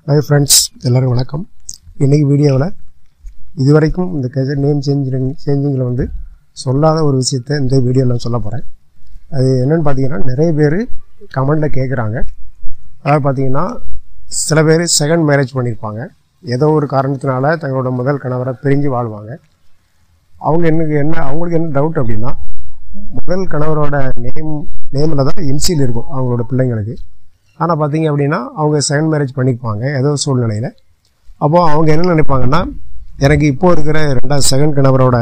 hi friends எல்லோரும் வணக்கம் இன்றைக்கி வீடியோவில் இதுவரைக்கும் இந்த கெஜர் நேம் சேஞ்சிங் சேஞ்சிங்கில் வந்து சொல்லாத ஒரு விஷயத்தை இந்த வீடியோவில் நான் சொல்ல போகிறேன் அது என்னென்னு பார்த்தீங்கன்னா நிறைய பேர் கமெண்டில் கேட்குறாங்க அதாவது பார்த்தீங்கன்னா சில பேர் செகண்ட் மேரேஜ் பண்ணியிருப்பாங்க ஏதோ ஒரு காரணத்தினால தங்களோட முதல் கணவரை பிரிஞ்சு வாழ்வாங்க அவங்க எனக்கு என்ன அவங்களுக்கு என்ன டவுட் அப்படின்னா முதல் கணவரோட நேம் நேமில் தான் இன்சியல் இருக்கும் அவங்களோட பிள்ளைங்களுக்கு ஆனால் பார்த்தீங்க அப்படின்னா அவங்க செகண்ட் மேரேஜ் பண்ணியிருப்பாங்க ஏதோ சூழ்நிலையில் அப்போது அவங்க என்ன நினைப்பாங்கன்னா எனக்கு இப்போ இருக்கிற ரெண்டாவது செகண்ட் கணவரோட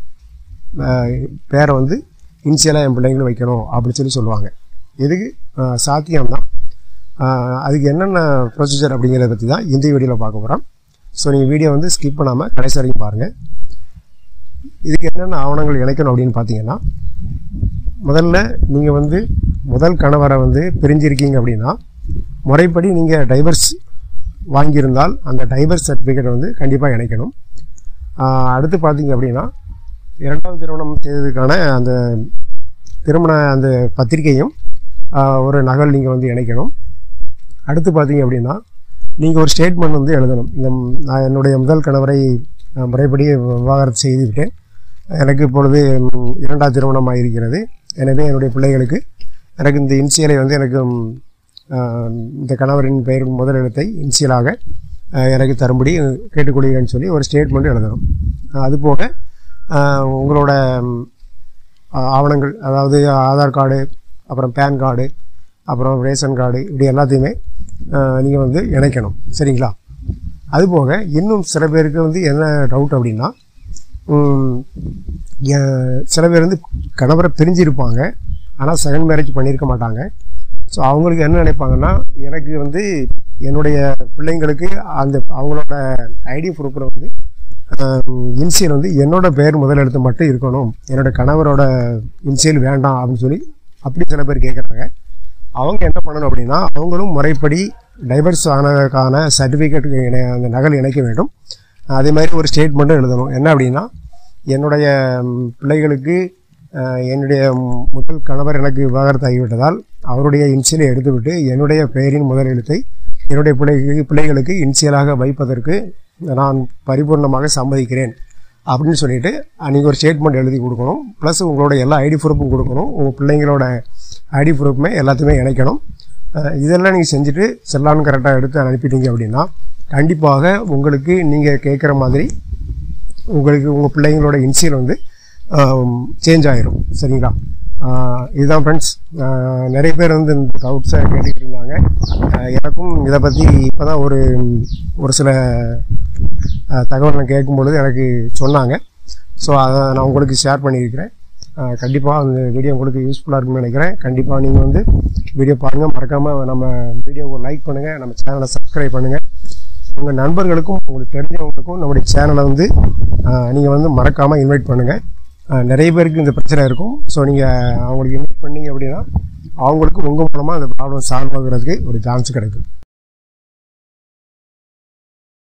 ஆஹ், பேரை வந்து இன்சியலாக என் பிள்ளைங்களும் வைக்கணும் அப்படின்னு சொல்லி சொல்லுவாங்க இதுக்கு ஆஹ், சாத்தியம்தான் ஆஹ், அதுக்கு என்னென்ன ப்ரொசீஜர் அப்படிங்கிறத பற்றி தான் இந்த வீடியோவில் பார்க்க போகிறோம் ஸோ நீங்கள் வீடியோ வந்து ஸ்கிப் பண்ணாமல் கடைசி வரைக்கும் பாருங்கள் இதுக்கு என்னென்ன ஆவணங்கள் இணைக்கணும் அப்படின்னு பார்த்தீங்கன்னா முதல்ல நீங்கள் வந்து முதல் கணவரை வந்து பிரிஞ்சிருக்கீங்க அப்படின்னா முறைப்படி நீங்கள் டைவர்ஸ் வாங்கியிருந்தால் அந்த டைவர்ஸ் சர்டிஃபிகேட் வந்து கண்டிப்பாக இணைக்கணும் ஆஹ் அடுத்து பார்த்தீங்க அப்படின்னா இரண்டாவது திருமணம் செய்ததுக்கான அந்த திருமண அந்த பத்திரிகையும் ஆஹ் ஒரு நகல் நீங்கள் வந்து இணைக்கணும் அடுத்து பார்த்தீங்க அப்படின்னா நீங்கள் ஒரு ஸ்டேட்மெண்ட் வந்து எழுதணும் இந்த ம், நான் என்னுடைய முதல் கணவரை நான் முறைப்படி விவாகரத்து செய்து விட்டேன் எனக்கு இப்பொழுது ம், இரண்டாவது திருமணம் ஆகியிருக்கிறது எனவே என்னுடைய பிள்ளைகளுக்கு எனக்கு இந்த இன்சியலை வந்து எனக்கு ம், ஆஹ், இந்த கணவரின் பெயர் முதல் எழுத்தை இன்சியலாக ஆஹ், எனக்கு தரும்படி கேட்டுக்கொள்கிறேன்னு சொல்லி ஒரு ஸ்டேட்மெண்ட் எழுதணும் ஆஹ், அது போக ஆஹ், உங்களோட ம், ஆ- ஆவணங்கள் அதாவது ஆதார் கார்டு அப்புறம் பேன் கார்டு அப்புறம் ரேஷன் கார்டு இப்படி எல்லாத்தையுமே நீங்கள் வந்து இணைக்கணும் சரிங்களா அதுபோக இன்னும் சில பேருக்கு வந்து என்ன டவுட் அப்படின்னா ம், எ- சில பேர் வந்து கணவரை பிரிஞ்சிருப்பாங்க ஆனால் செகண்ட் மேரேஜ் பண்ணியிருக்க மாட்டாங்க ஸோ அவங்களுக்கு என்ன நினைப்பாங்கன்னா எனக்கு வந்து என்னுடைய பிள்ளைங்களுக்கு அந்த அவங்களோட ஐடி ப்ரூஃபில் வந்து இன்சியல் வந்து என்னோட பேர் முதல் எழுத்து மட்டும் இருக்கணும் என்னோட கணவரோட இன்சியல் வேண்டாம் அப்படின்னு சொல்லி அப்படி சில பேர் கேட்குறாங்க அவங்க என்ன பண்ணணும் அப்படின்னா அவங்களும் முறைப்படி டைவர்ஸ் ஆனதுக்கான சர்டிஃபிகேட் அந்த நகல் இணைக்க வேண்டும் அதே மாதிரி ஒரு ஸ்டேட்மெண்ட்டும் எழுதணும் என்ன அப்படின்னா என்னுடைய ம், பிள்ளைகளுக்கு அஹ், என்னுடைய ம், முதல் கணவர் எனக்கு விவாகரத்து ஆகிவிட்டதால் அவருடைய இன்சியலை எடுத்துவிட்டு என்னுடைய பெயரின் முதல் எழுத்தை என்னுடைய பிள்ளைகளுக்கு பிள்ளைகளுக்கு இன்சியலாக வைப்பதற்கு நான் பரிபூர்ணமாக சம்மதிக்கிறேன் அப்படின்னு சொல்லிட்டு நீங்கள் ஒரு ஸ்டேட்மெண்ட் எழுதி கொடுக்கணும் ப்ளஸ் உங்களோட எல்லா ஐடி ப்ரூஃபும் கொடுக்கணும் உங்கள் பிள்ளைங்களோட ஐடி ப்ரூஃப்மே எல்லாத்தையுமே இணைக்கணும் அஹ் இதெல்லாம் நீங்கள் செஞ்சுட்டு செல்லான்னு கரெக்டாக எடுத்து அனுப்பிட்டீங்க அப்படின்னா கண்டிப்பாக உங்களுக்கு நீங்கள் கேட்குற மாதிரி உங்களுக்கு உங்கள் பிள்ளைங்களோட இன்சியல் வந்து சேஞ்ச் ஆயிரும் சரிங்களா ஆஹ் இதுதான் ஃப்ரெண்ட்ஸ் நிறைய பேர் வந்து இந்த டவுட்ஸை கேட்டுக்கிட்டு இருந்தாங்க ஆஹ் எனக்கும் இதை பற்றி இப்போ தான் ஒரு ஒரு சில ஆஹ் தகவல் நான் கேட்கும் பொழுது எனக்கு சொன்னாங்க ஸோ அதை நான் உங்களுக்கு ஷேர் பண்ணியிருக்கிறேன் கண்டிப்பாக அந்த வீடியோ உங்களுக்கு யூஸ்ஃபுல்லாக இருக்கும்னு நினைக்கிறேன் கண்டிப்பாக நீங்கள் வந்து வீடியோ பாருங்கள் மறக்காமல் நம்ம வீடியோவை லைக் பண்ணுங்கள் நம்ம சேனலை சப்ஸ்கிரைப் பண்ணுங்கள் உங்கள் நண்பர்களுக்கும் உங்களுக்கு தெரிஞ்சவங்களுக்கும் நம்முடைய சேனலை வந்து நீங்கள் வந்து மறக்காமல் இன்வைட் பண்ணுங்கள் நிறைய பேருக்கு இந்த பிரச்சனை இருக்கும் ஸோ நீங்கள் அவங்களுக்கு இன்வைட் பண்ணீங்க அப்படின்னா அவங்களுக்கு உங்கள் மூலமாக அந்த ப்ராப்ளம் சால்வ் ஆகுறதுக்கு ஒரு சான்ஸ் கிடைக்கும்